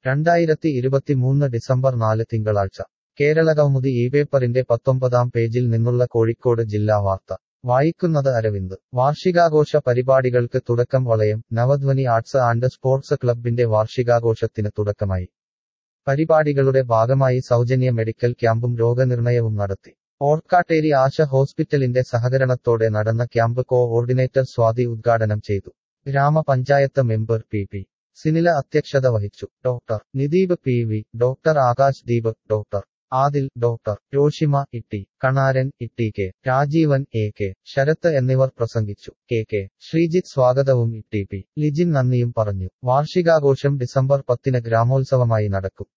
രണ്ടായിരത്തി ഇരുപത്തിമൂന്ന് ഡിസംബർ നാല് തിങ്കളാഴ്ച കേരള കൗമുദി ഈ പേപ്പറിന്റെ പത്തൊമ്പതാം പേജിൽ നിന്നുള്ള കോഴിക്കോട് ജില്ലാ വാർത്ത വായിക്കുന്നത് അരവിന്ദ് വാർഷികാഘോഷ പരിപാടികൾക്ക് തുടക്കം വളയം നവധ്വനി ആർട്സ് ആൻഡ് സ്പോർട്സ് ക്ലബിന്റെ വാർഷികാഘോഷത്തിന് തുടക്കമായി പരിപാടികളുടെ ഭാഗമായി സൗജന്യ മെഡിക്കൽ ക്യാമ്പും രോഗനിർണയവും നടത്തി ഓർക്കാട്ടേരി ആശ ഹോസ്പിറ്റലിന്റെ സഹകരണത്തോടെ നടന്ന ക്യാമ്പ് കോഓർഡിനേറ്റർ സ്വാതി ഉദ്ഘാടനം ചെയ്തു ഗ്രാമപഞ്ചായത്ത് മെമ്പർ പി പി സിനില അധ്യക്ഷത വഹിച്ചു doctor Nideep P V doctor Akash Deep doctor Adil doctor Roshima Itty Kanaran Itty K Rajeevan A K Sharath എന്നിവർ പ്രസംഗിച്ചു കെ കെ ശ്രീജിത്ത് സ്വാഗതവും ഇട്ടി പി ലിജിൻ നന്ദിയും പറഞ്ഞു വാർഷികാഘോഷം ഡിസംബർ പത്തിന് ഗ്രാമോത്സവമായി നടക്കും